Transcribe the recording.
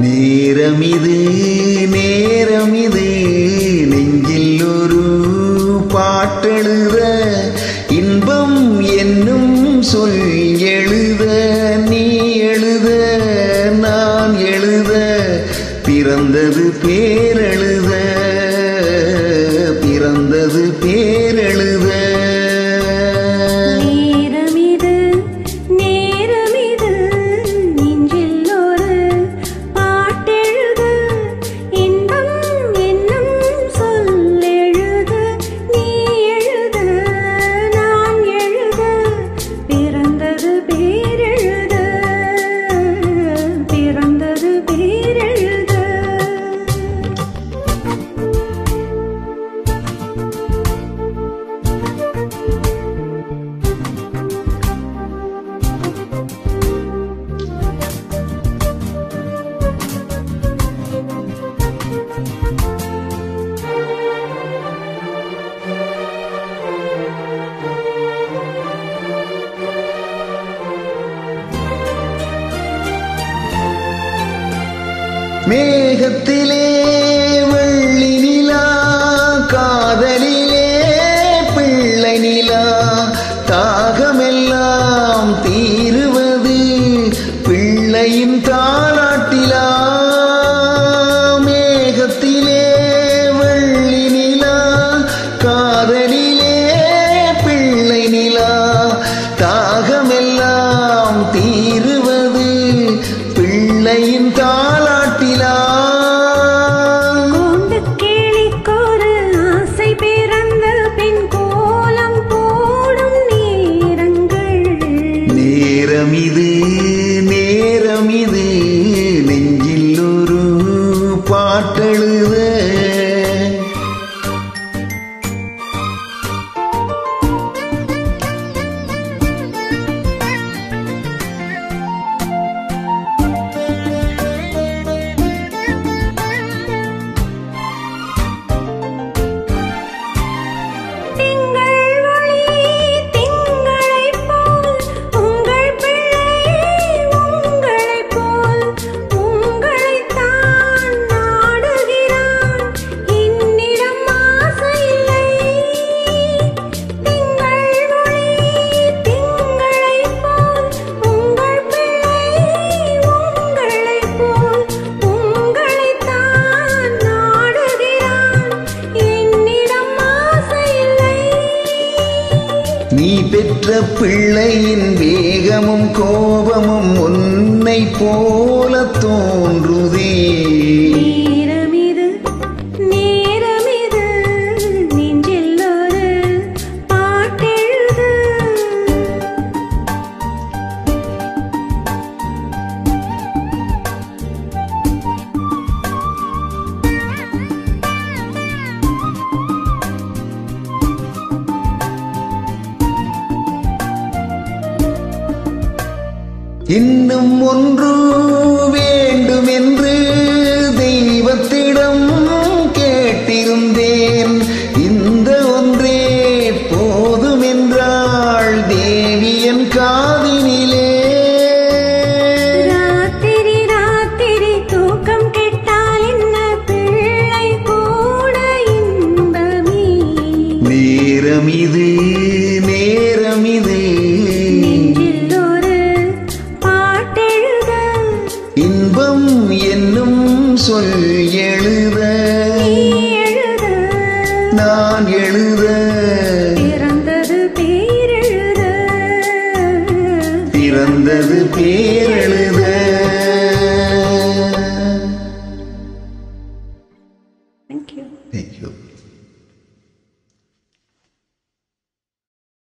நேரமிது நேரமிது நெஞ்சில் ஒரு பாட்டெழுத இன்பம் என்னும் சொல் எழுத நீ எழுத நான் எழுத பிறந்தது பேரெழுத பிறந்தது பேரெழுத நேரமிது நேரமிது நெஞ்சில் ஒரு பாட்டெழுத இன்பம் என்னும் சொல் எழுத நீ எழுத நான் எழுத பிறந்தது பேரெழுத பிறந்தது பேரெழுத மேகத்திலே வெள்ளி நிலா காதலிலே பிள்ளை நிலா தாகமெல்லாம் தீருவது பிள்ளையின் தாளாட்டிலா மேகத்திலே வெள்ளி நிலா காதலிலே பிள்ளை நிலா தாகமெல்லாம் தீருவது பிள்ளையின் தாளாட்டிலா கூண்டு கேளிக்கொரு ஆசை பிறந்த பின் கோலம் போடும் நேரங்கள் நேரமிது நேரமிது நெஞ்சில் ஒரு பாட்டெழுத திங்கள் ஒளி திங்களைப் போல் உங்கள் பிள்ளை உங்களைப் போல் உங்களைத்தான் நாடுகிறான் என்னிடம் ஆசை இல்லை திங்கள் ஒளி திங்களைப் போல் உங்கள் பிள்ளை உங்களைப் போல் உங்களைத்தான் நாடுகிறான் என்னிடம் ஆசை இல்லை நீ பெற்ற பிள்ளையின் வேகமும் கோபமும் உன்னை போல தோன்றுதே நேரமிது நேரமிது நெஞ்சில் ஒரு பாட்டெழுது இன்னும் ஒன்று வேண்டுமென்று தெய்வத்திடம் கேட்டிருந்தேன் இந்த ஒன்றே போதுமென்றாள் தேவியன் காதினிலே ராத்திரி ராத்திரி தூக்கம் கெட்டால் என்ன பிள்ளை கூட இன்பமே நேரமிது நேரமிது நெஞ்சில் ஒரு பாட்டெழுத இன்பம் என்னும் சொல் எழுத நீ எழுத நான் எழுத பிறந்தது பேரெழுத பிறந்தது பேரெழுத